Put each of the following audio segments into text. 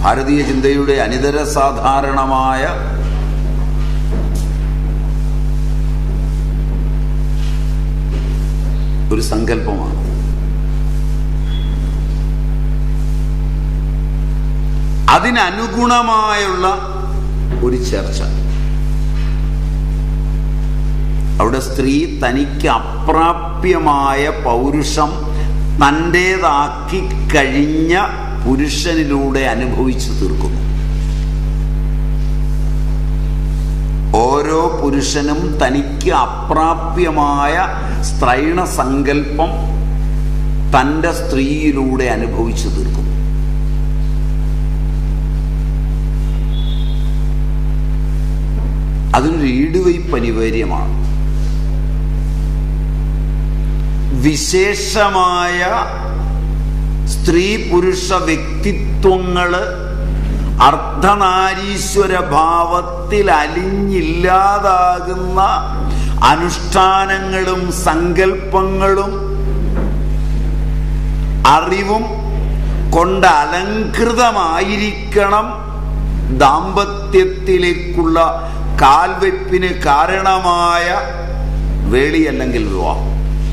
ഭാരതീയ ചിന്തയുടെ അനിതര സാധാരണമായ ഒരു സങ്കല്പമാണ് അതിനനുഗുണമായുള്ള ഒരു ചർച്ച അവിടെ സ്ത്രീ തനിക്ക് അപ്രാപ്യമായ പൗരുഷം തൻ്റേതാക്കി കഴിഞ്ഞ പുരുഷനിലൂടെ അനുഭവിച്ചു തീർക്കുന്നു ഓരോ പുരുഷനും തനിക്ക് അപ്രാപ്യമായ സ്ത്രൈണ സങ്കല്പം തൻ്റെ സ്ത്രീയിലൂടെ അനുഭവിച്ചു തീർക്കുന്നു അതിനൊരു ഈടുവയ്പ് അനിവാര്യമാണ് വിശേഷമായ സ്ത്രീ പുരുഷ വ്യക്തിത്വങ്ങള് അർദ്ധനാരീശ്വര ഭാവത്തിൽ അലിഞ്ഞില്ലാതാകുന്ന അനുഷ്ഠാനങ്ങളും സങ്കല്പങ്ങളും അറിവും കൊണ്ട് അലങ്കൃതമായിരിക്കണം ദാമ്പത്യത്തിലേക്കുള്ള കാൽവെപ്പിന് കാരണമായ വേളി അല്ലെങ്കിൽ വിവാഹം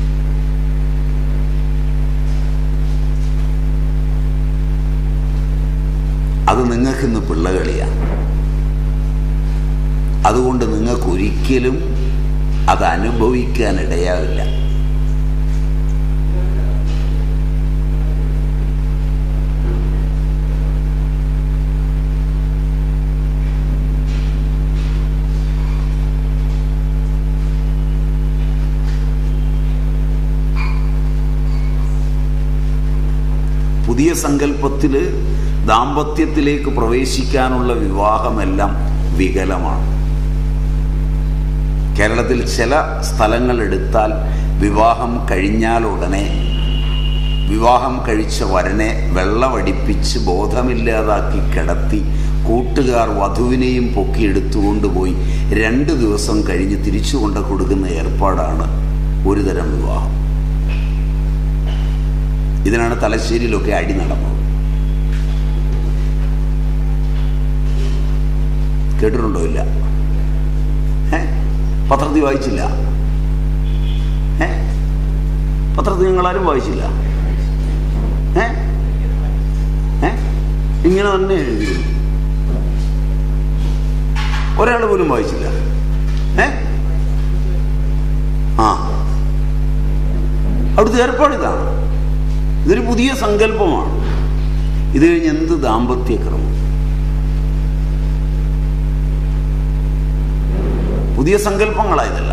അത് നിങ്ങൾക്കിന്ന് പിള്ളകളിയാണ് അതുകൊണ്ട് നിങ്ങൾക്ക് ഒരിക്കലും അത് അനുഭവിക്കാൻ ഇടയാവില്ല പുതിയ സങ്കല്പത്തില് ദാമ്പത്യത്തിലേക്ക് പ്രവേശിക്കാനുള്ള വിവാഹമെല്ലാം വികലമാണ് കേരളത്തിൽ ചില സ്ഥലങ്ങൾ എടുത്താൽ വിവാഹം കഴിഞ്ഞാൽ ഉടനെ വിവാഹം കഴിച്ച വരനെ വെള്ളമടിപ്പിച്ച് ബോധമില്ലാതാക്കി കിടത്തി കൂട്ടുകാർ വധുവിനെയും പൊക്കിയെടുത്തുകൊണ്ടുപോയി രണ്ട് ദിവസം കഴിഞ്ഞ് തിരിച്ചു കൊണ്ട് കൊടുക്കുന്ന ഏർപ്പാടാണ് ഒരുതരം വിവാഹം ഇതിനാണ് തലശ്ശേരിയിലൊക്കെ അടി നടന്നത് കേട്ടിട്ടുണ്ടോ ഇല്ല ഏ പത്രത്തിൽ വായിച്ചില്ല ഏ പത്രത്തിൽ നിങ്ങളാരും വായിച്ചില്ല ഏ ഏ ഇങ്ങനെ തന്നെ എഴുതി ഒരാൾ പോലും വായിച്ചില്ല ഏ ആ അവിടുത്തെ ഏർപ്പാട് ഇതാണ് ഇതൊരു പുതിയ സങ്കല്പമാണ് ഇത് കഴിഞ്ഞ് എന്ത് ദാമ്പത്യക്രമം പുതിയ സങ്കല്പങ്ങളായതല്ല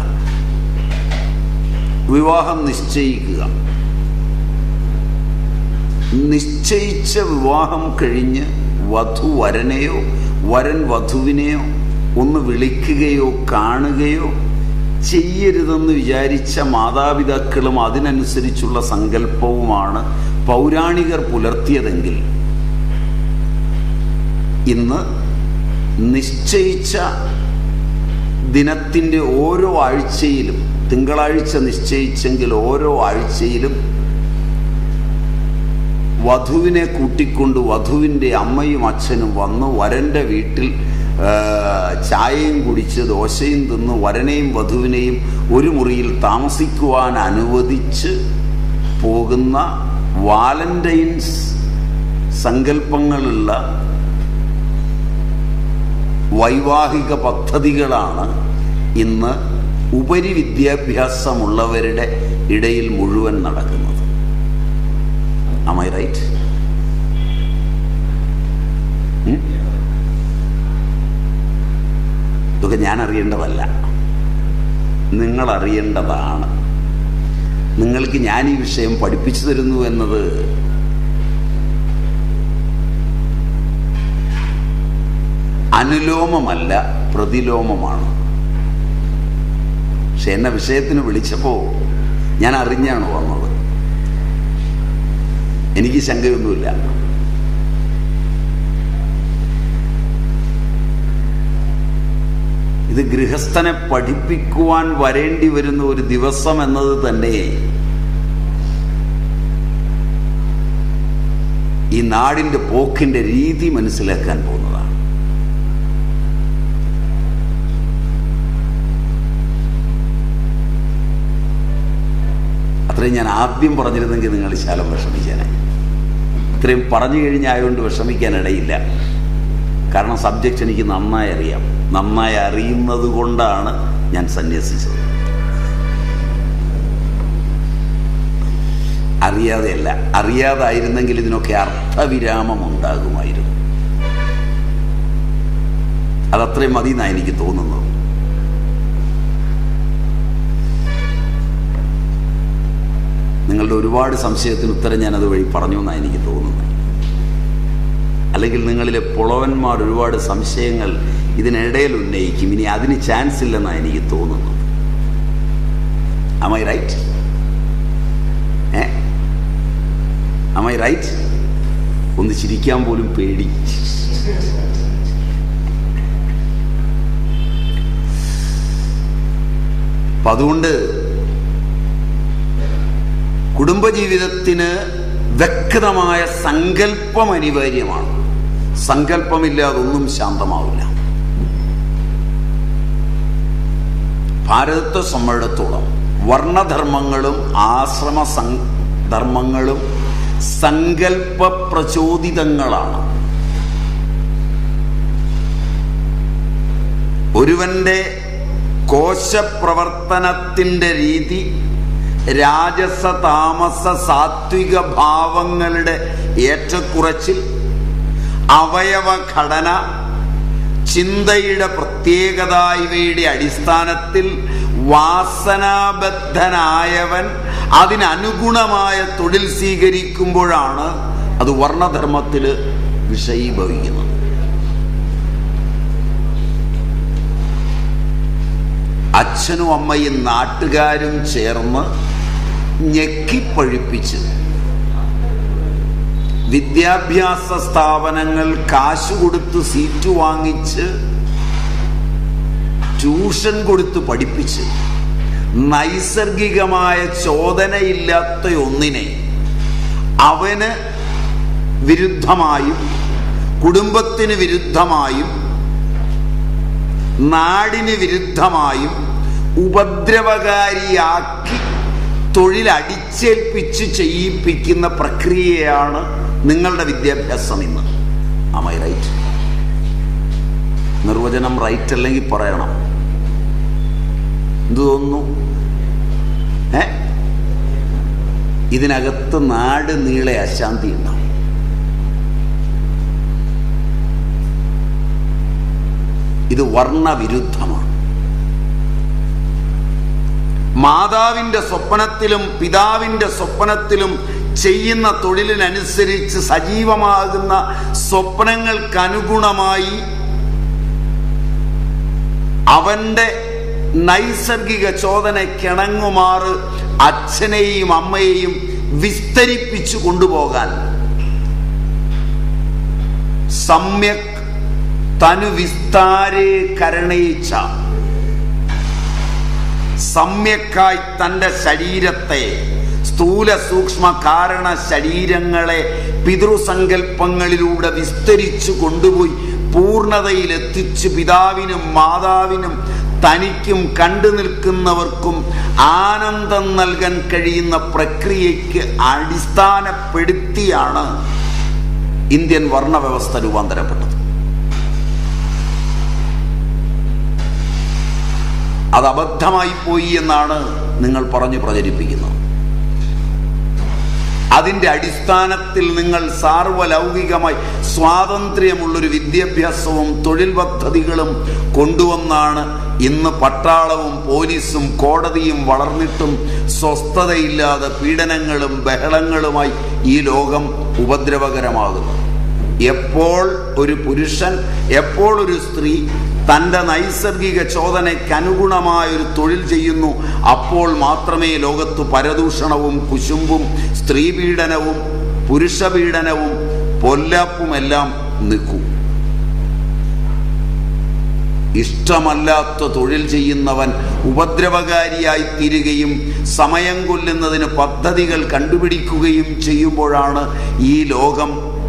വിവാഹം നിശ്ചയിക്കുക നിശ്ചയിച്ച വിവാഹം കഴിഞ്ഞ് വധു വരനെയോ വരൻ വധുവിനെയോ ഒന്ന് വിളിക്കുകയോ കാണുകയോ ചെയ്യരുതെന്ന് വിചാരിച്ച മാതാപിതാക്കളും അതിനനുസരിച്ചുള്ള സങ്കല്പവുമാണ് പൗരാണികർ പുലർത്തിയതെങ്കിൽ ഇന്ന് നിശ്ചയിച്ച ദിനത്തിൻ്റെ ഓരോ ആഴ്ചയിലും തിങ്കളാഴ്ച നിശ്ചയിച്ചെങ്കിൽ ഓരോ ആഴ്ചയിലും വധുവിനെ കൂട്ടിക്കൊണ്ട് വധുവിൻ്റെ അമ്മയും അച്ഛനും വന്ന് വരൻ്റെ വീട്ടിൽ ആ, ചായയും കുടിച്ച് ദോശയും തിന്ന് വരനെയും വധുവിനെയും ഒരു മുറിയിൽ താമസിക്കുവാൻ അനുവദിച്ച് പോകുന്ന വാലന്റൈൻസ് സങ്കല്പങ്ങളുള്ള വൈവാഹിക പദ്ധതികളാണ് ഇന്ന് ഉപരി വിദ്യാഭ്യാസമുള്ളവരുടെ ഇടയിൽ മുഴുവൻ നടക്കുന്നത് Am I right? ഉം? ഇതൊക്കെ ഞാൻ അറിയേണ്ടതല്ല നിങ്ങൾ അറിയേണ്ടതാണ് നിങ്ങൾക്ക് ഞാൻ ഈ വിഷയം പഠിപ്പിച്ചു തരുന്നു എന്നത് അനുലോമമല്ല പ്രതിലോമമാണ് പക്ഷെ എന്നെ വിഷയത്തിന് വിളിച്ചപ്പോ ഞാൻ അറിഞ്ഞാണ് വന്നത് എനിക്ക് ശങ്കയൊന്നുമില്ല ഇത് ഗൃഹസ്ഥനെ പഠിപ്പിക്കുവാൻ വരേണ്ടി വരുന്ന ഒരു ദിവസം എന്നത് തന്നെ ഈ നാടിൻ്റെ പോക്കിൻ്റെ രീതി മനസ്സിലാക്കാൻ പോകുന്നതാണ് അത്രയും ഞാൻ ആദ്യം പറഞ്ഞിരുന്നെങ്കിൽ നിങ്ങൾ ശാലം വിഷമിക്കാനായി ഇത്രയും പറഞ്ഞു കഴിഞ്ഞായതുകൊണ്ട് വിഷമിക്കാൻ ഇടയില്ല കാരണം സബ്ജക്റ്റ് എനിക്ക് നന്നായി അറിയാം നന്നായി അറിയുന്നത് കൊണ്ടാണ് ഞാൻ സന്യസിച്ചത് അറിയാതെയല്ല അറിയാതായിരുന്നെങ്കിൽ ഇതിനൊക്കെ അർത്ഥവിരാമം ഉണ്ടാകുമായിരുന്നു അതത്രയും മതി എന്നാണ് എനിക്ക് തോന്നുന്നത് നിങ്ങളുടെ ഒരുപാട് സംശയത്തിന് ഉത്തരം ഞാൻ അതുവഴി പറഞ്ഞു എന്നാണ് എനിക്ക് തോന്നുന്നത് അല്ലെങ്കിൽ നിങ്ങളിലെ പുളവന്മാർ ഒരുപാട് സംശയങ്ങൾ ഇതിനിടയിൽ ഉന്നയിക്കും ഇനി അതിന് ചാൻസ് ഇല്ലെന്നാണ് എനിക്ക് തോന്നുന്നത് am I right ah am I right ഒന്ന് ചിരിക്കാൻ പോലും പേടി അപ്പൊ അതുകൊണ്ട് കുടുംബജീവിതത്തിന് വ്യക്തമായ സങ്കല്പം അനിവാര്യമാണ് സങ്കല്പമില്ലാതെ ഒന്നും ശാന്തമാവില്ല ഭാരതത്തെ സംബന്ധിച്ചിടത്തോളം വർണ്ണധർമ്മങ്ങളും ആശ്രമ ധർമ്മങ്ങളും സങ്കല്പ പ്രചോദിതങ്ങളാണ് ഒരുവന്റെ കോശപ്രവർത്തനത്തിൻ്റെ രീതി രാജസ താമസ സാത്വിക ഭാവങ്ങളുടെ ഏറ്റക്കുറച്ചിൽ അവയവ ഘടന ചിന്തയുടെ പ്രത്യേകത ഇവയുടെ അടിസ്ഥാനത്തിൽ വാസനാബദ്ധനായവൻ അതിനനുഗുണമായ തൊഴിൽ സ്വീകരിക്കുമ്പോഴാണ് അത് വർണ്ണധർമ്മത്തിൽ വിഷയീഭവിക്കുന്നത് അച്ഛനും അമ്മയും നാട്ടുകാരും ചേർന്ന് ഞെക്കിപ്പഴിപ്പിച്ച് വിദ്യാഭ്യാസ സ്ഥാപനങ്ങൾ കാശ് കൊടുത്ത് സീറ്റ് വാങ്ങിച്ച് ട്യൂഷൻ കൊടുത്ത് പഠിപ്പിച്ച് നൈസർഗികമായ ചോദനയില്ലാത്ത ഒന്നിനെ അവന് വിരുദ്ധമായും കുടുംബത്തിന് വിരുദ്ധമായും നാടിന് വിരുദ്ധമായും ഉപദ്രവകാരിയാക്കി തൊഴിൽ അടിച്ചേൽപ്പിച്ച് ചെയ്യിപ്പിക്കുന്ന പ്രക്രിയയാണ് നിങ്ങളുടെ വിദ്യാഭ്യാസം ഇന്ന് അമൈ റൈറ്റ് നിർവചനം റൈറ്റ് അല്ലെങ്കിൽ പറയണം എന്തു തോന്നുന്നു ഏ ഇതിനകത്ത് നാട് നീളെ അശാന്തി ഉണ്ടാവും ഇത് വർണ്ണവിരുദ്ധമാണ് മാതാവിന്റെ സ്വപ്നത്തിലും പിതാവിന്റെ സ്വപ്നത്തിലും ചെയ്യുന്ന തൊഴിലിനനുസരിച്ച് സജീവമാകുന്ന സ്വപ്നങ്ങൾക്കനുഗുണമായി അവന്റെ നൈസർഗിക ചോദനക്കിണങ്ങുമാറ് അച്ഛനെയും അമ്മയെയും വിസ്തരിപ്പിച്ചു കൊണ്ടുപോകാൻ സമ്യക് തനു വിസ്താരേ കരണയിച്ച സമ്യക്കായി തൻ്റെ ശരീരത്തെ സ്ഥൂല സൂക്ഷ്മ കാരണ ശരീരങ്ങളെ പിതൃസങ്കല്പങ്ങളിലൂടെ വിസ്തരിച്ചു കൊണ്ടുപോയി പൂർണ്ണതയിലെത്തിച്ച് പിതാവിനും മാതാവിനും തനിക്കും കണ്ടു നിൽക്കുന്നവർക്കും ആനന്ദം നൽകാൻ കഴിയുന്ന പ്രക്രിയയ്ക്ക് അടിസ്ഥാനപ്പെടുത്തിയാണ് ഇന്ത്യൻ വർണ്ണവ്യവസ്ഥ രൂപാന്തരപ്പെട്ടത് അത് അബദ്ധമായി പോയി എന്നാണ് നിങ്ങൾ പറഞ്ഞു പ്രചരിപ്പിക്കുന്നത് അതിൻ്റെ അടിസ്ഥാനത്തിൽ നിങ്ങൾ സാർവലൗകികമായി സ്വാതന്ത്ര്യമുള്ളൊരു വിദ്യാഭ്യാസവും തൊഴിൽ പദ്ധതികളും കൊണ്ടുവന്നാണ് ഇന്ന് പട്ടാളവും പോലീസും കോടതിയും വളർന്നിട്ടും സ്വസ്ഥതയില്ലാതെ പീഡനങ്ങളും ബഹളങ്ങളുമായി ഈ ലോകം ഉപദ്രവകരമാകുന്നു എപ്പോൾ ഒരു പുരുഷൻ എപ്പോൾ ഒരു സ്ത്രീ തൻ്റെ നൈസർഗിക ചോദനയ്ക്ക് അനുഗുണമായ ഒരു തൊഴിൽ ചെയ്യുന്നു അപ്പോൾ മാത്രമേ ലോകത്ത് പരദൂഷണവും കുശുമ്പും സ്ത്രീപീഡനവും പുരുഷപീഡനവും പൊല്ലാപ്പുമെല്ലാം നിൽക്കൂ ഇഷ്ടമല്ലാത്ത തൊഴിൽ ചെയ്യുന്നവൻ ഉപദ്രവകാരിയായി തീരുകയും സമയം കൊല്ലുന്നതിന് പദ്ധതികൾ കണ്ടുപിടിക്കുകയും ചെയ്യുമ്പോഴാണ് ഈ ലോകം